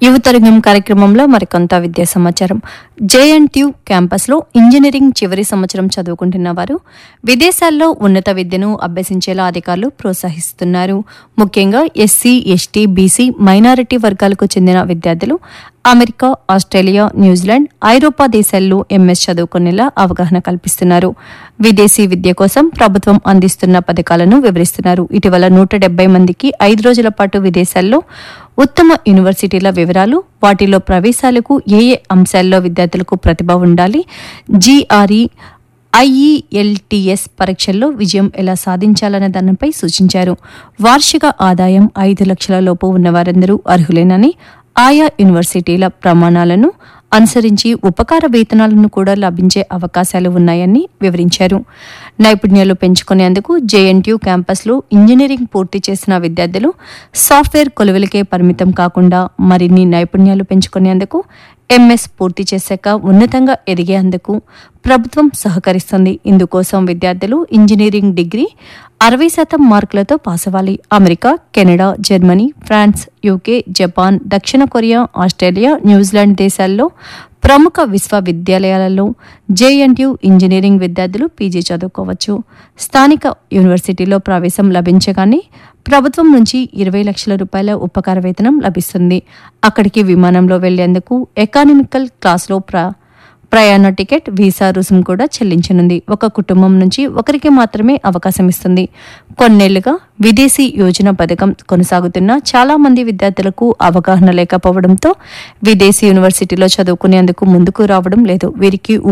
యువతరంగం కార్యక్రమంలో మరికొంత విద్యా సమాచారం జేఎన్టీయు క్యాంపస్లో ఇంజనీరింగ్ చివరి సంవత్సరం చదువుకుంటున్న వారు విదేశాల్లో ఉన్నత విద్యను అభ్యసించేలా అధికారులు ప్రోత్సహిస్తున్నారు ముఖ్యంగా ఎస్సీ ఎస్టీ బీసీ మైనారిటీ వర్గాలకు చెందిన విద్యార్థులు అమెరికా ఆస్ట్రేలియా న్యూజిలాండ్ ఐరోపా దేశాల్లో ఎంఎస్ చదువుకునేలా అవగాహన కల్పిస్తున్నారు విదేశీ విద్య కోసం ప్రభుత్వం అందిస్తున్న పథకాలను వివరిస్తున్నారు ఇటీవల నూట డెబ్బై మందికి ఐదు రోజుల పాటు విదేశాల్లో ఉత్తమ యూనివర్సిటీల వివరాలు వాటిలో ప్రవేశాలకు ఏ ఏ అంశాల్లో విద్యార్థులకు ప్రతిభ ఉండాలి జీఆర్ఈ ఐఈఎల్టీఎస్ పరీక్షల్లో విజయం ఎలా సాధించాలన్న దానిపై సూచించారు వార్షిక ఆదాయం ఐదు లక్షల లోపు ఉన్న వారందరూ అర్హులేనని ఆయా యూనివర్సిటీల ప్రమాణాలను అనుసరించి ఉపకార వేతనాలను కూడా లభించే అవకాశాలు ఉన్నాయని వివరించారు నైపుణ్యాలు పెంచుకునేందుకు జేఎన్టీయూ క్యాంపస్లో ఇంజనీరింగ్ పూర్తి చేసిన విద్యార్థులు సాఫ్ట్వేర్ కొలువులకే పరిమితం కాకుండా మరిన్ని నైపుణ్యాలు పెంచుకునేందుకు ఎంఎస్ పూర్తి చేశాక ఉన్నతంగా ఎదిగేందుకు ప్రభుత్వం సహకరిస్తుంది ఇందుకోసం విద్యార్థులు ఇంజనీరింగ్ డిగ్రీ అరవై శాతం మార్కులతో పాస్ అవ్వాలి America Canada Germany France UK Japan దక్షిణ కొరియా ఆస్ట్రేలియా న్యూజిలాండ్ దేశాల్లో ప్రముఖ విశ్వవిద్యాలయాలలో జేఎన్టీయూ ఇంజనీరింగ్ విద్యార్థులు పీజీ చదువుకోవచ్చు స్థానిక యూనివర్సిటీలో ప్రవేశం లభించగానే ప్రభుత్వం నుంచి ఇరవై లక్షల రూపాయల ఉపకార వేతనం లభిస్తుంది అక్కడికి విమానంలో వెళ్లేందుకు ఎకానమికల్ క్లాస్లో ప్ర ప్రయాణ టికెట్ వీసా రుసుము కూడా చెల్లించనుంది ఒక కుటుంబం నుంచి ఒకరికి మాత్రమే అవకాశం ఇస్తుంది కొన్నేళ్లుగా విదేశీ యోజన పథకం కొనసాగుతున్న చాలా మంది విద్యార్థులకు అవగాహన లేకపోవడంతో విదేశీ యూనివర్సిటీలో చదువుకునేందుకు ముందుకు రావడం లేదు వీరికి